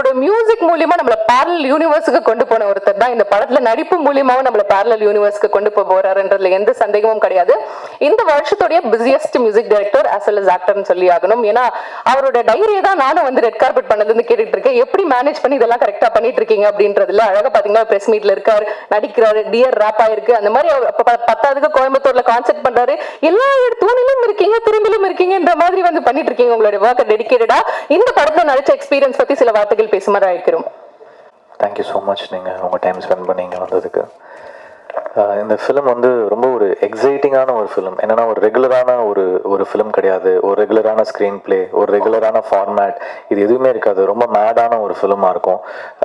அவரோட மியூசிக் மூலியமா நம்மள பேரல் யூனிவர்ஸுக்கு கொண்டு போன ஒருத்தர் தான் இந்த படத்துல நடிப்பு மூலியமாவும் நம்மள பேரல் யூனிவர்ஸ்க்கு கொண்டு போக போறாருன்றதுல எந்த சந்தேகமும் கிடையாது இந்த வருஷத்துடைய busiest music director as well as ஆக்டர்னு சொல்லி ஆகணும் ஏன்னா அவரோட டைரியை தான் நானும் வந்து ரெட் கார்பெட் பண்ணதுன்னு கேட்டுட்டு இருக்கேன் எப்படி மேனேஜ் பண்ணி இதெல்லாம் கரெக்டா பண்ணிட்டு இருக்கீங்க அப்படின்றதுல அழகா பாத்தீங்கன்னா பிரஸ் மீட்ல இருக்காரு நடிக்கிறாரு டியர் ராப்பா இருக்கு அந்த மாதிரி அவர் அப்ப ப- பத்தாவதுக்கு கோயம்புத்தூர்ல கான்செர்ட் பண்றாரு எல்லா தூணிலும் இருக்கீங்க திரும்பிலும் இருக்கீங்கன்ற மாதிரி வந்து பண்ணிட்டு இருக்கீங்க உங்களுடைய ஒர்க்கை டெடிக்கேட்டடா இந்த படத்துல நடிச்ச எக்ஸ்பீரியன்ஸ் பத்தி சில வார்த்தைகள் பேசுமாறு அழைக்கிறோம் தேங்க்யூ ஸோ மச் நீங்கள் உங்கள் டைம் ஸ்பெண்ட் பண்ணி இங்கே வந்ததுக்கு ஆஹ் இந்த ஃபிலிம் வந்து ரொம்ப ஒரு எக்ஸைட்டிங்கான ஒரு ஃபிலிம் என்னன்னா ஒரு ரெகுலரான ஒரு ஒரு ஃபிலிம் கிடையாது ஒரு ரெகுலரான ஸ்க்ரீன் ப்ளே ஒரு ரெகுலரான ஃபார்மேட் இது எதுவுமே இருக்காது ரொம்ப மேடான ஒரு ஃபிலிமாக இருக்கும்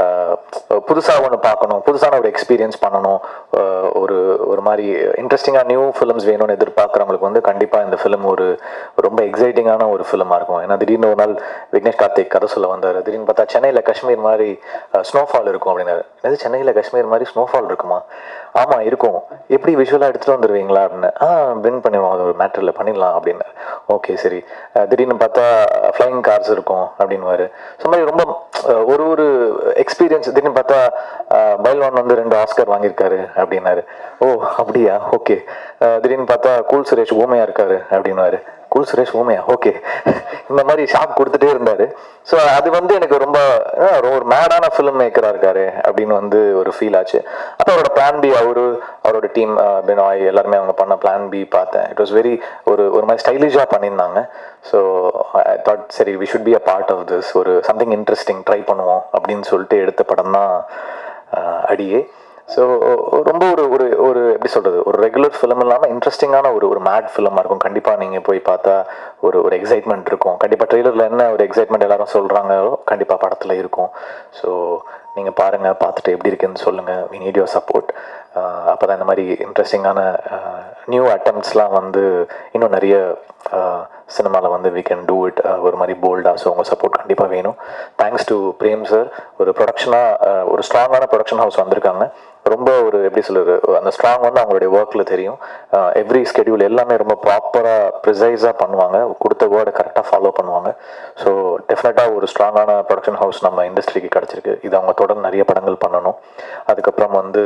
புதுசாக ஒன்று பார்க்கணும் புதுசான ஒரு எக்ஸ்பீரியன்ஸ் பண்ணணும் ஆஹ் ஒரு ஒரு மாதிரி இன்ட்ரெஸ்டிங்காக நியூ ஃபிலிம்ஸ் வேணும்னு எதிர்பார்க்குறவங்களுக்கு வந்து கண்டிப்பாக இந்த ஃபிலிம் ஒரு ரொம்ப எக்ஸைட்டிங்கான ஒரு ஃபிலிமாக இருக்கும் ஏன்னா திடீர்னு ஒரு நாள் விக்னேஷ் கார்த்திக் கதை சொல்ல வந்தார் திடீர்னு பார்த்தா சென்னையில் காஷ்மீர் மாதிரி ஸ்னோஃபால் இருக்கும் அப்படின்னாரு என்னது சென்னையில் காஷ்மீர் மாதிரி ஸ்னோஃபால் இருக்குமா ஆமாம் இருக்கும் எப்படி விஷுவலாக எடுத்துகிட்டு வந்துடுவீங்களா அப்படின்னு ஆ பிரிண்ட் பண்ணிடுவோம் அது ஒரு மேட்டரில் பண்ணிடலாம் அப்படின்னு ஓகே சரி அஹ் திடீர்னு பார்த்தா ஃப்ளைங் கார்ஸ் இருக்கும் அப்படின்னுவாரு ஸோ மாதிரி ரொம்ப அஹ், ஒரு ஒரு எக்ஸ்பீரியன்ஸ் திடீர்னு பார்த்தா பைல்வான் வந்து ரெண்டு ஆஸ்கர் வாங்கியிருக்காரு அப்படின்னாரு ஓ அப்படியா ஓகே திடீர்னு பார்த்தா கூல் சுரேஷ் ஊமையா இருக்காரு அப்படின்னுவாரு கூல் சுரேஷ் ஊமையா ஓகே இந்த மாதிரி ஷாக் கொடுத்துட்டே இருந்தாரு ஸோ அது வந்து எனக்கு ரொம்ப அஹ், ஒரு மேடான ஃபிலிம் மேக்கராக இருக்காரு அப்படின்னு வந்து ஒரு ஃபீல் ஆச்சு அப்போ அவரோட பிளான் பி அவரு அவரோட டீம் பினாய் எல்லாருமே அவங்க பண்ண பிளான் பி பார்த்தேன் இட் வாஸ் வெரி ஒரு ஒரு மாதிரி ஸ்டைலிஷாக பண்ணியிருந்தாங்க ஸோ ஐ தாட் சரி we should be a part of this ஒரு சம்திங் இன்ட்ரெஸ்டிங் ட்ரை பண்ணுவோம் அப்படின்னு சொல்லிட்டு எடுத்த படம் தான் அஹ், அடியே ஸோ ரொம்ப ஒரு ஒரு ஒரு எப்படி சொல்கிறது ஒரு ரெகுலர் ஃபிலிம் இல்லாமல் இன்ட்ரெஸ்டிங்கான ஒரு ஒரு மேட் ஃபிலிமாக இருக்கும் கண்டிப்பாக நீங்கள் போய் பார்த்தா ஒரு ஒரு எக்ஸைட்மெண்ட் இருக்கும் கண்டிப்பாக ட்ரெய்லரில் என்ன ஒரு எக்ஸைட்மெண்ட் எல்லாரும் சொல்கிறாங்களோ கண்டிப்பாக படத்தில் இருக்கும் ஸோ நீங்கள் பாருங்கள் பார்த்துட்டு எப்படி இருக்குன்னு சொல்லுங்கள் வி நீட் யோர் சப்போர்ட் அப்போ தான் இந்த மாதிரி இன்ட்ரெஸ்டிங்கான நியூ அட்டம்ப்ட்ஸ்லாம் வந்து இன்னும் நிறைய சினிமாவில் வந்து வி கேன் டூ இட் ஒரு மாதிரி போல்டாக ஸோ உங்கள் சப்போர்ட் கண்டிப்பாக வேணும் தேங்க்ஸ் டு பிரேம் சார் ஒரு ப்ரொடக்ஷனாக ஒரு ஸ்ட்ராங்கான ப்ரொடக்ஷன் ஹவுஸ் வந்திருக்காங்க ரொம்ப ஒரு எப்படி சொல்றது அந்த ஸ்ட்ராங் வந்து அவங்களுடைய ஒர்க்கில் தெரியும் எவ்ரி ஸ்கெடியூல் எல்லாமே ரொம்ப ப்ராப்பராக ப்ரிசைஸாக பண்ணுவாங்க கொடுத்த வேர்டை கரெக்டாக ஃபாலோ பண்ணுவாங்க ஸோ டெஃபினட்டாக ஒரு ஸ்ட்ராங்கான ப்ரொடக்ஷன் ஹவுஸ் நம்ம இண்டஸ்ட்ரிக்கு கிடச்சிருக்கு இது அவங்க தொடர்ந்து நிறைய படங்கள் பண்ணணும் அதுக்கப்புறம் வந்து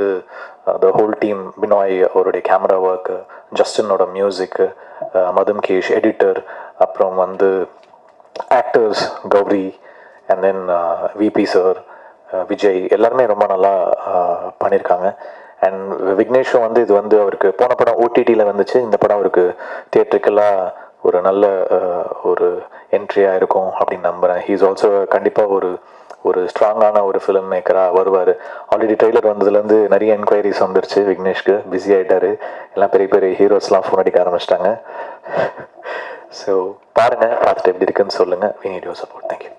த ஹோல் டீம் பினாய் அவருடைய கேமரா ஒர்க்கு ஜஸ்டினோட மியூசிக்கு மதும் கேஷ் எடிட்டர் அப்புறம் வந்து actors Gouri and then VP sir Vijay எல்லாருமே ரொம்ப நல்லா அஹ், பண்ணியிருக்காங்க அண்ட் விக்னேஷும் வந்து இது வந்து அவருக்கு போன படம் ஓடிடியில் வந்துச்சு இந்த படம் அவருக்கு தியேட்ரிக்கலாக ஒரு நல்ல அஹ், ஒரு என்ட்ரியாக இருக்கும் அப்படின்னு நம்புகிறேன் ஹீஸ் ஆல்சோ கண்டிப்பாக ஒரு ஒரு ஸ்ட்ராங்கான ஒரு ஃபிலிம் மேக்கராக வருவார் ஆல்ரெடி ட்ரெய்லர் வந்ததுலேருந்து நிறைய என்கொயரிஸ் வந்துருச்சு விக்னேஷ்க்கு பிஸி ஆகிட்டாரு எல்லாம் பெரிய பெரிய ஹீரோஸ்லாம் ஃபோன் அடிக்க ஆரம்பிச்சிட்டாங்க ஸோ பாருங்கள் பார்த்துட்டு எப்படி இருக்குன்னு சொல்லுங்கள் we need your support thank you